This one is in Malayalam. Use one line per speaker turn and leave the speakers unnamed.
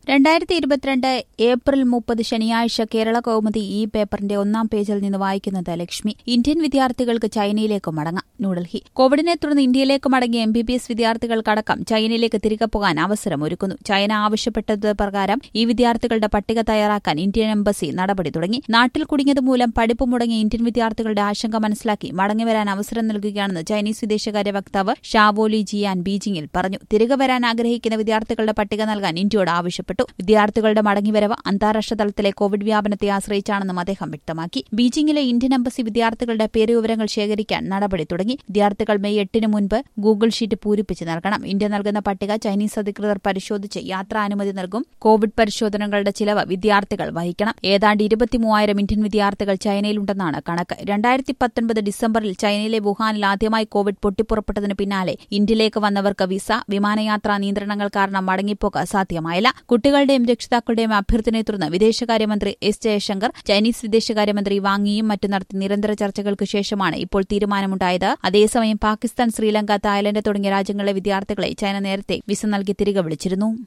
രണ്ടായിരത്തി ഇരുപത്തിരണ്ട് ഏപ്രിൽ മുപ്പത് ശനിയാഴ്ച കേരള കൗമുദി ഈ പേപ്പറിന്റെ ഒന്നാം പേജിൽ നിന്ന് വായിക്കുന്നത് ലക്ഷ്മി ഇന്ത്യൻ വിദ്യാർത്ഥികൾക്ക് ചൈനയിലേക്ക് മടങ്ങാം ന്യൂഡൽഹി കോവിഡിനെ തുടർന്ന് ഇന്ത്യയിലേക്ക് മടങ്ങിയ എം ബി ബി എസ് വിദ്യാർത്ഥികൾക്കടക്കം ചൈനയിലേക്ക് തിരികെ പോകാൻ അവസരമൊരുക്കുന്നു ചൈന ആവശ്യപ്പെട്ടത് പ്രകാരം ഈ വിദ്യാർത്ഥികളുടെ പട്ടിക തയ്യാറാക്കാൻ ഇന്ത്യൻ എംബസി നടപടി തുടങ്ങി നാട്ടിൽ കുടുങ്ങിയത് മൂലം പഠിപ്പ് മുടങ്ങിയ ഇന്ത്യൻ വിദ്യാർത്ഥികളുടെ ആശങ്ക മനസ്സിലാക്കി മടങ്ങിവരാൻ അവസരം നൽകുകയാണെന്ന് ചൈനീസ് വിദേശകാര്യ വക്താവ് ഷാവോലി ജിയാൻ ബീജിംഗിൽ പറഞ്ഞു തിരികെ വരാൻ ആഗ്രഹിക്കുന്ന വിദ്യാർത്ഥികളുടെ പട്ടിക നൽകാൻ ഇന്ത്യയോട് ആവശ്യപ്പെട്ടു വിദ്യാർത്ഥികളുടെ മടങ്ങിവരവ് അന്താരാഷ്ട്ര തലത്തിലെ കോവിഡ് വ്യാപനത്തെ ആശ്രയിച്ചാണെന്നും അദ്ദേഹം വ്യക്തമാക്കി ബീജിംഗിലെ ഇന്ത്യൻ എംബസി വിദ്യാർത്ഥികളുടെ പേര് വിവരങ്ങൾ ശേഖരിക്കാൻ നടപടി തുടങ്ങി വിദ്യാർത്ഥികൾ മെയ് എട്ടിന് മുൻപ് ഗൂഗിൾ ഷീറ്റ് പൂരിപ്പിച്ച് നൽകണം ഇന്ത്യ നൽകുന്ന പട്ടിക ചൈനീസ് അധികൃതർ പരിശോധിച്ച് യാത്രാനുമതി നൽകും കോവിഡ് പരിശോധനകളുടെ ചിലവ് വിദ്യാർത്ഥികൾ വഹിക്കണം ഏതാണ്ട് ഇരുപത്തിമൂവായിരം ഇന്ത്യൻ വിദ്യാർത്ഥികൾ ചൈനയിലുണ്ടെന്നാണ് കണക്ക് രണ്ടായിരത്തി പത്തൊൻപത് ഡിസംബറിൽ ചൈനയിലെ വുഹാനിൽ ആദ്യമായി കോവിഡ് പൊട്ടിപ്പുറപ്പെട്ടതിന് പിന്നാലെ ഇന്ത്യയിലേക്ക് വന്നവർക്ക് വിസ വിമാനയാത്രാ നിയന്ത്രണങ്ങൾ കാരണം മടങ്ങിപ്പോക്ക് സാധ്യമായില്ല കുട്ടികളുടെയും രക്ഷിതാക്കളുടെയും അഭ്യർത്ഥനയെ തുടർന്ന് വിദേശകാര്യമന്ത്രി എസ് ജയശങ്കർ ചൈനീസ് വിദേശകാര്യമന്ത്രി വാങ്ങിയും മറ്റും നടത്തി നിരന്തര ചർച്ചകൾക്ക് ശേഷമാണ് ഇപ്പോൾ തീരുമാനമുണ്ടായത് അതേസമയം പാകിസ്ഥാൻ ശ്രീലങ്ക തായ്ലൻഡ് തുടങ്ങിയ രാജ്യങ്ങളിലെ വിദ്യാർത്ഥികളെ ചൈന നേരത്തെ വിസ നൽകി തിരികെ വിളിച്ചിരുന്നു